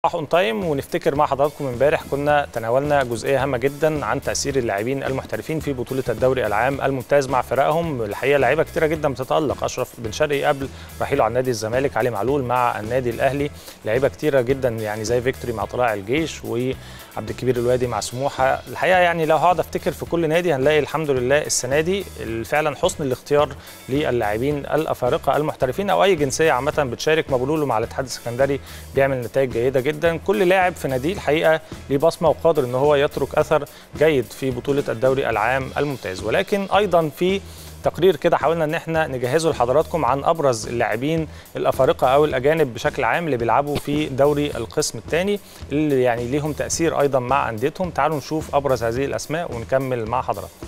صباح اون تايم ونفتكر مع حضراتكم امبارح كنا تناولنا جزئيه هامه جدا عن تاثير اللاعبين المحترفين في بطوله الدوري العام الممتاز مع فرقهم الحقيقه لعيبه كتيره جدا بتتالق اشرف بن شرقي قبل رحيله عن نادي الزمالك علي معلول مع النادي الاهلي لعيبه كتيره جدا يعني زي فيكتوري مع طلائع الجيش وعبد الكبير الوادي مع سموحه الحقيقه يعني لو هقعد افتكر في كل نادي هنلاقي الحمد لله السنه دي فعلا حسن الاختيار للاعبين الافارقه المحترفين او اي جنسيه عامه بتشارك مبلول مع الاتحاد السكندري بيعمل نتائج جيده جدا كل لاعب في ناديه الحقيقه ليه بصمه وقادر ان هو يترك اثر جيد في بطوله الدوري العام الممتاز ولكن ايضا في تقرير كده حاولنا ان احنا نجهزه لحضراتكم عن ابرز اللاعبين الافارقه او الاجانب بشكل عام اللي بيلعبوا في دوري القسم الثاني اللي يعني ليهم تاثير ايضا مع انديتهم تعالوا نشوف ابرز هذه الاسماء ونكمل مع حضراتكم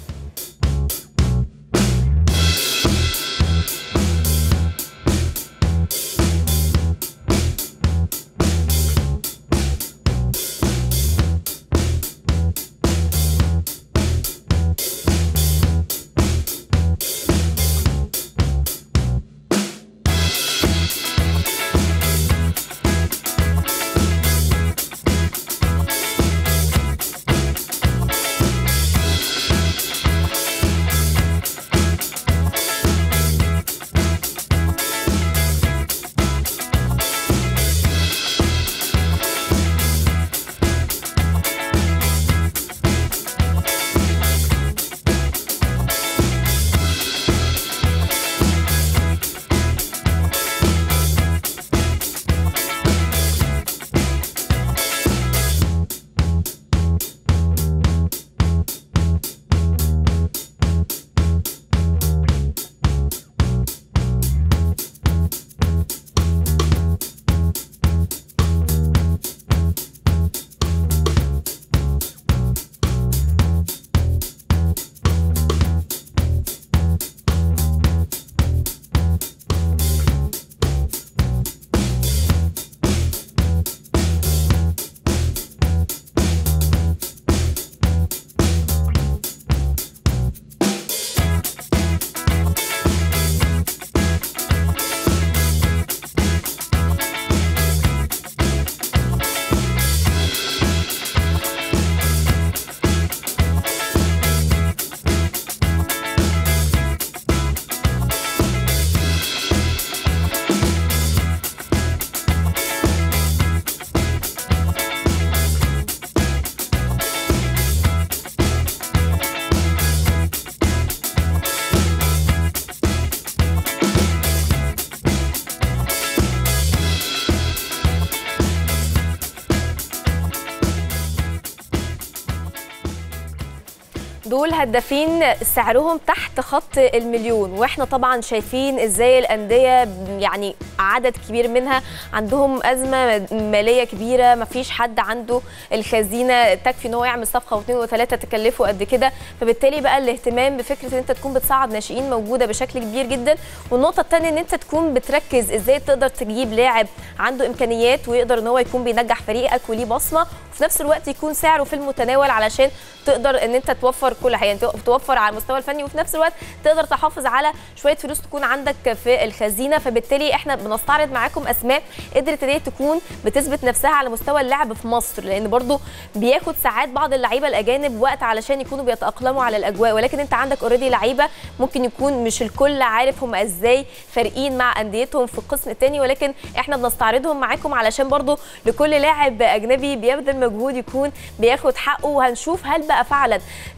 دول هدافين سعرهم تحت خط المليون واحنا طبعا شايفين ازاي الانديه يعني عدد كبير منها عندهم ازمه ماليه كبيره ما فيش حد عنده الخزينه تكفي ان هو يعمل صفقه واثنين وثلاثه تكلفه قد كده فبالتالي بقى الاهتمام بفكره ان انت تكون بتصعد ناشئين موجوده بشكل كبير جدا والنقطه الثانيه ان انت تكون بتركز ازاي تقدر تجيب لاعب عنده امكانيات ويقدر ان هو يكون بينجح فريقك وليه بصمه وفي نفس الوقت يكون سعره في المتناول علشان تقدر ان انت توفر كل حاجه يعني توفر على المستوى الفني وفي نفس الوقت تقدر تحافظ على شويه فلوس تكون عندك في الخزينه فبالتالي احنا بنستعرض معاكم اسماء قدرت ان هي تكون بتثبت نفسها على مستوى اللعب في مصر لان برضو بياخد ساعات بعض اللعيبه الاجانب وقت علشان يكونوا بيتاقلموا على الاجواء ولكن انت عندك اوريدي لعيبه ممكن يكون مش الكل عارف هم ازاي فارقين مع انديتهم في القسم الثاني ولكن احنا بنستعرضهم معاكم علشان برضو لكل لاعب اجنبي بيبذل مجهود يكون بياخد حقه وهنشوف هل بقى فعلا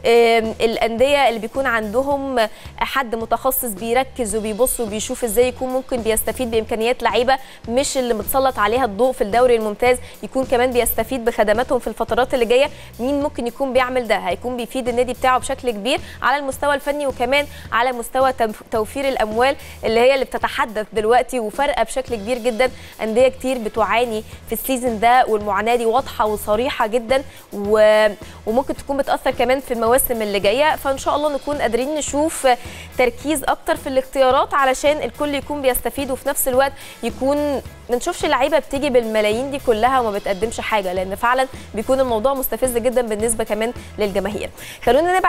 الانديه اللي بيكون عندهم حد متخصص بيركز وبيبص وبيشوف ازاي يكون ممكن بيستفيد بامكانيات لعيبه مش اللي متسلط عليها الضوء في الدوري الممتاز يكون كمان بيستفيد بخدماتهم في الفترات اللي جايه مين ممكن يكون بيعمل ده هيكون بيفيد النادي بتاعه بشكل كبير على المستوى الفني وكمان على مستوى توفير الاموال اللي هي اللي بتتحدث دلوقتي وفارقه بشكل كبير جدا انديه كتير بتعاني في السيزون ده والمعاناه دي واضحه وصريحه جدا و... وممكن تكون بتاثر كمان في المواسم اللي جايه فان شاء الله نكون قادرين نشوف تركيز اكتر في الاختيارات علشان الكل يكون بيستفيد وفي نفس الوقت يكون ما نشوفش لعيبه بتيجي بالملايين دي كلها وما بتقدمش حاجه لان فعلا بيكون الموضوع مستفز جدا بالنسبه كمان للجماهير خلونا نبعد